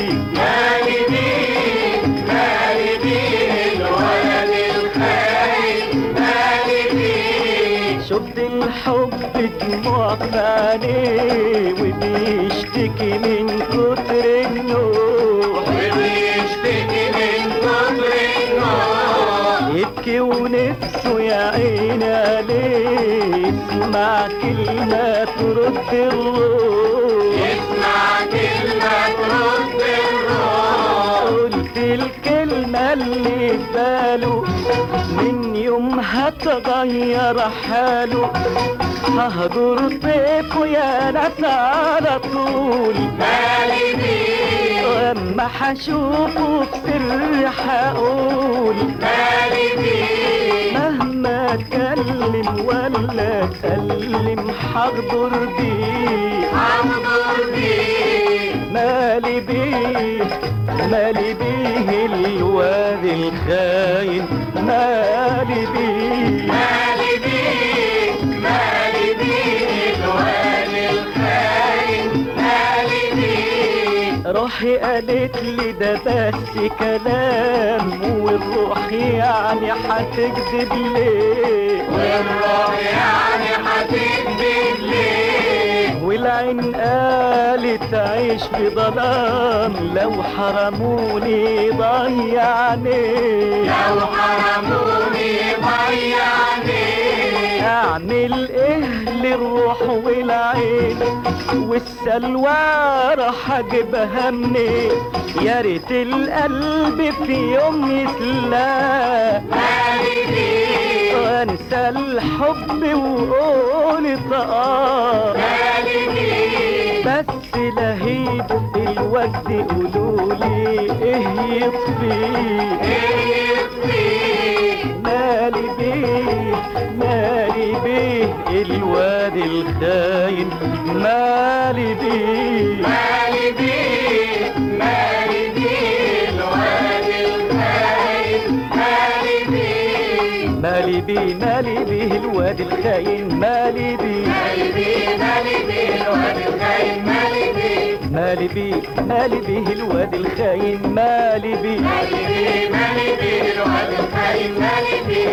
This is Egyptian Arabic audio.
مالي بيه مالي بيه الولد الخاين مالي بيه شفت الحب دموع في عينيه وبيشتكي من كتر النوح وبيشتكي من كتر النار يبكي ونفسه يا عيني عليه يسمع كلمة ترد الروح يسمع كلمة ترد الروح قلت الكلمة اللي في باله من يومها تغير حاله ههجر طيفه يا ناس على طول مالي بيه واما هشوفه في سر هقول مالي بيه مهما اتكلم ولا اتكلم هغدر بيه عمدر بيه مالي بيه مالي بيه الواد الخاين مالي بيه مالي بيه مالي بيه الواد الخاين مالي بيه روحي قالت لي ده بس كلام والروح يعني هتكذب ليه والروح يعني هتكذب ليه والعين قالت عيش في ظلام لو حرموني ضيعني لو حرموني ضيعني اعمل ايه للروح والعين والسلوى راح اجيبها منين يا ريت القلب في يوم يسلى مالي بيه وانسى الحب واقول طقام مالي بيه بس لهيب الوجد قولولي ايه يطفي ايه يطفيه مالي بيه مالي بيه الواد الخاين مالي بيه مالي بيه مالي بيه الواد الخاين مالي بيه مالي بيه مالي بيه الواد الخاين مالي بيه مالي بيه مالي بيه الواد الخاين مالي بيه مالي بيه مالي بيه الواد الخاين مالي بيه مالي بيه مالي بيه الواد الخاين مالي بيه